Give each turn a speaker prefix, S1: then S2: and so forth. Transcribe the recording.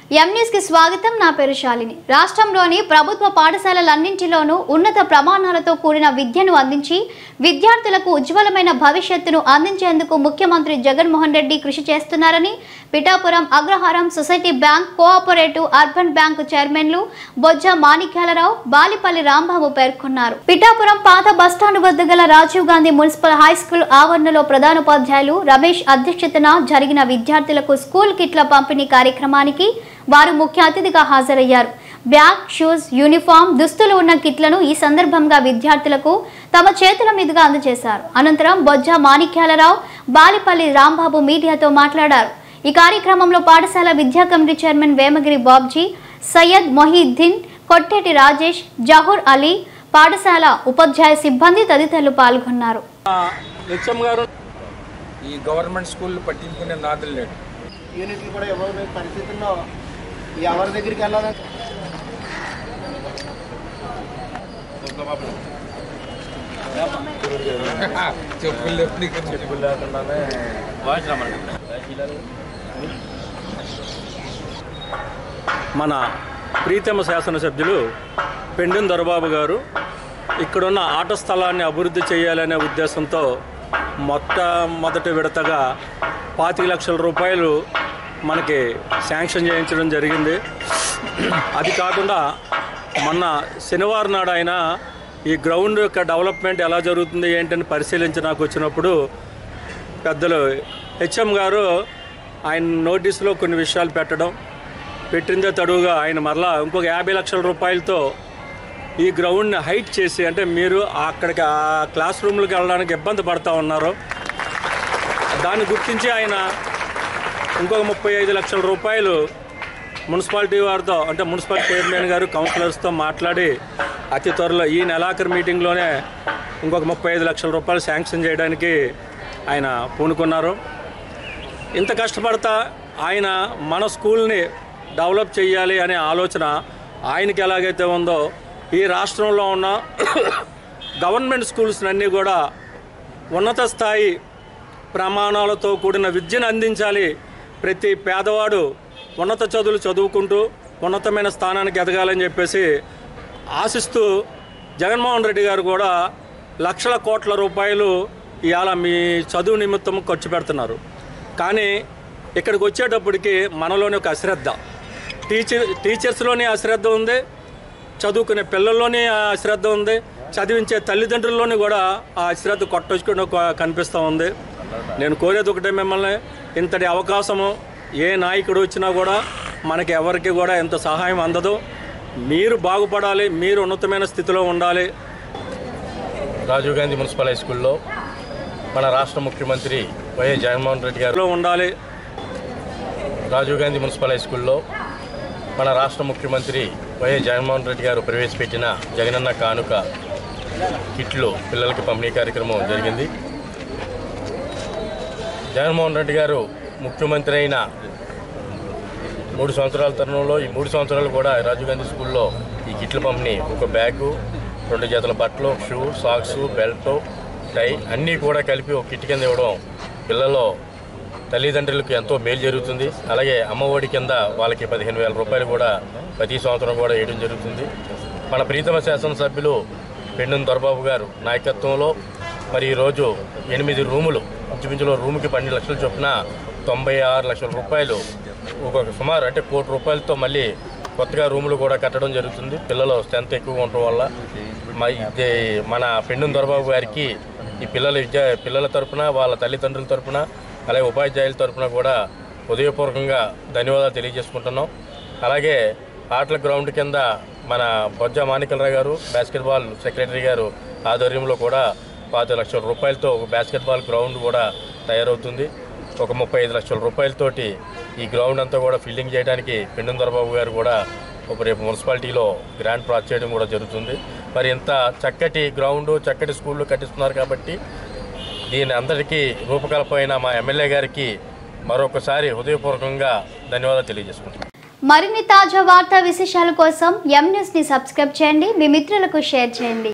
S1: M news కి స్వాగతం నా పేరు శాలిని రాష్ట్రంలోని ప్రభుత్వ పాఠశాలలన్నింటిలోనూ ఉన్నత ప్రమాణాలతో కూడిన విద్యను అందించి విద్యార్థులకు ఉజ్వలమైన భవిష్యత్తును అందించేందుకు ముఖ్యమంత్రి జగన్మోహన్ రెడ్డి కృషి చేస్తున్నారని Pithapuram Agraharam society bank cooperative urban bank చైర్మన్లు బొజ్జ మాణిక్యాలరావు బాలిపల్లి రాంబాబు పేర్కొన్నారు పిఠాపురం పాత బస్టాండ్ వద్ద గల Rajiv Gandhi municipal high school ఆవరణలో ప్రధానోపాధ్యాయులు రమేష్ అధ్యక్షతన జరిగిన విద్యార్థులకు స్కూల్ కిట్ల పంపిణీ కార్యక్రమానికి వారు ముఖ్య అతిథిగా హాజరయ్యారు బ్యాగ్ షూస్ యూనిఫామ్ దుస్తులు ఉన్న కిట్లను ఈ సందర్భంగా విద్యార్థులకు తమ చేతుల మీదుగా అందజేశారు అనంతరం బొజ్జ మాణిక్యాలరావు బాలిపల్లి రాంబాబు మీడియాతో మాట్లాడారు ఈ కార్యక్రమంలో పాఠశాల విద్యా కమిటీ చైర్మన్ వేమగిరి బాబ్జీ సయ్యద్ మొహీద్దీన్ కొట్టేటి రాజేష్ జహూర్ అలీ పాఠశాల ఉపాధ్యాయ సిబ్బంది తదితరులు పాల్గొన్నారు
S2: హెచ్ఎం గారు
S3: ఈ గవర్నమెంట్ స్కూల్ పట్టించుకునే నాదులు లేడు
S4: యూనిట్లు కూడా ఇవ్వలేని పరిస్థితుల్లో ఎవరి దగ్గరికి వెళ్ళాలని
S3: చెప్పులు లేకుండా చెప్పులు లేకుండానే
S2: మన ప్రీతమ శాసనసభ్యులు పెండిన దొరబాబు గారు ఇక్కడున్న ఆట స్థలాన్ని అభివృద్ధి చేయాలనే ఉద్దేశంతో మొట్టమొదటి విడతగా పాతిక లక్షల రూపాయలు మనకి శాంక్షన్ చేయించడం జరిగింది అది కాకుండా మొన్న శనివారం నాడు ఆయన ఈ గ్రౌండ్ యొక్క డెవలప్మెంట్ ఎలా జరుగుతుంది ఏంటని పరిశీలించడానికి వచ్చినప్పుడు పెద్దలు హెచ్ఎం గారు ఆయన నోటీసులో కొన్ని విషయాలు పెట్టడం పెట్టిందే తడువుగా ఆయన మరలా ఇంకొక యాభై లక్షల రూపాయలతో ఈ గ్రౌండ్ని హైట్ చేసి అంటే మీరు అక్కడికి ఆ క్లాస్ రూమ్లకు వెళ్ళడానికి ఇబ్బంది పడతా ఉన్నారు దాన్ని గుర్తించి ఆయన ఇంకొక ముప్పై ఐదు లక్షల రూపాయలు మున్సిపాలిటీ వారితో అంటే మున్సిపల్ చైర్మన్ గారు కౌన్సిలర్స్తో మాట్లాడి అతి త్వరలో ఈ నెలాఖరు మీటింగ్లోనే ఇంకొక ముప్పై ఐదు లక్షల రూపాయలు శాంక్షన్ చేయడానికి ఆయన పూనుకున్నారు ఇంత కష్టపడతా ఆయన మన స్కూల్ని డెవలప్ చేయాలి అనే ఆలోచన ఆయనకి ఎలాగైతే ఉందో ఈ రాష్ట్రంలో ఉన్న గవర్నమెంట్ స్కూల్స్ అన్నీ కూడా ఉన్నత స్థాయి ప్రమాణాలతో కూడిన విద్యను అందించాలి ప్రతి పేదవాడు ఉన్నత చదువులు చదువుకుంటూ ఉన్నతమైన స్థానానికి ఎదగాలని చెప్పేసి ఆశిస్తూ జగన్మోహన్ రెడ్డి గారు కూడా లక్షల కోట్ల రూపాయలు ఇవాళ మీ చదువు నిమిత్తం ఖర్చు పెడుతున్నారు కానీ ఇక్కడికి వచ్చేటప్పటికి మనలోని ఒక అశ్రద్ధ టీచర్ టీచర్స్లోని అశ్రద్ధ ఉంది చదువుకునే పిల్లల్లోని ఆ అశ్రద్ధ ఉంది చదివించే తల్లిదండ్రుల్లోని కూడా ఆ అశ్రద్ధ కొట్టొచ్చుకుని కనిపిస్తూ ఉంది నేను కోరేది ఒకటే మిమ్మల్ని ఇంతటి అవకాశము ఏ నాయకుడు వచ్చినా కూడా మనకి ఎవరికి కూడా ఎంత సహాయం అందదు మీరు బాగుపడాలి మీరు ఉన్నతమైన స్థితిలో ఉండాలి
S5: రాజీవ్ గాంధీ మున్సిపల్ హై స్కూల్లో మన రాష్ట్ర ముఖ్యమంత్రి వైఎస్ జగన్మోహన్ రెడ్డి గారు
S2: లో ఉండాలి
S5: రాజీవ్ గాంధీ మున్సిపల్ హై స్కూల్లో మన రాష్ట్ర ముఖ్యమంత్రి వైఎస్ జగన్మోహన్ రెడ్డి గారు ప్రవేశపెట్టిన జగనన్న కానుక కిట్లు పిల్లలకి పంపిణీ కార్యక్రమం జరిగింది జగన్మోహన్ రెడ్డి గారు ముఖ్యమంత్రి అయిన మూడు సంవత్సరాల తరుణంలో ఈ మూడు సంవత్సరాలు కూడా రాజీవ్ గాంధీ స్కూల్లో ఈ కిట్ల పంపిణీ ఒక బ్యాగు రెండు జతల బట్టలు షూ సాక్స్ బెల్ట్ టై అన్నీ కూడా కలిపి ఒక కిట్ కింద ఇవ్వడం పిల్లల్లో తల్లిదండ్రులకు ఎంతో మేలు జరుగుతుంది అలాగే అమ్మఒడి కింద వాళ్ళకి పదిహేను వేల రూపాయలు కూడా ప్రతి సంవత్సరం కూడా వేయడం జరుగుతుంది మన ప్రీతమ శాసనసభ్యులు పెండున దొరబాబు గారు నాయకత్వంలో మరి ఈరోజు ఎనిమిది రూములు ఇంచుమించులో రూముకి పన్నెండు లక్షల చొప్పున తొంభై ఆరు లక్షల రూపాయలు ఒక సుమారు అంటే కోటి రూపాయలతో మళ్ళీ కొత్తగా రూములు కూడా కట్టడం జరుగుతుంది పిల్లలు స్ట్రెంత్ ఎక్కువగా ఉండటం వల్ల మా ఇది మన పెండున దొరబాబు గారికి ఈ పిల్లల విద్య పిల్లల తరపున వాళ్ళ తల్లిదండ్రుల తరపున అలాగే ఉపాధ్యాయుల తరపున కూడా హృదయపూర్వకంగా ధన్యవాదాలు తెలియజేసుకుంటున్నాం అలాగే ఆటల గ్రౌండ్ కింద మన బొజ్జ మాణికలరావు గారు బాస్కెట్బాల్ సెక్రటరీ గారు ఆధ్వర్యంలో కూడా పాతి లక్షల రూపాయలతో ఒక బాస్కెట్బాల్ గ్రౌండ్ కూడా తయారవుతుంది ఒక ముప్పై ఐదు లక్షల రూపాయలతోటి ఈ గ్రౌండ్ అంతా కూడా ఫీల్డింగ్ చేయడానికి పిండం దొరబాబు గారు కూడా ఒక రేపు మున్సిపాలిటీలో గ్రాండ్ ప్రాచ్ చేయడం కూడా జరుగుతుంది మరి ఇంత చక్కటి గ్రౌండ్ చక్కటి స్కూళ్ళు కట్టిస్తున్నారు కాబట్టి దీని అందరికీ రూపకల్పన మా ఎమ్మెల్యే గారికి మరొకసారి హృదయపూర్వకంగా ధన్యవాదాలు తెలియజేసుకుంటున్నాను
S1: మరిన్ని తాజా వార్తా విశేషాల కోసం ఎం న్యూస్ ని సబ్స్క్రైబ్ చేయండి మీ మిత్రులకు షేర్ చేయండి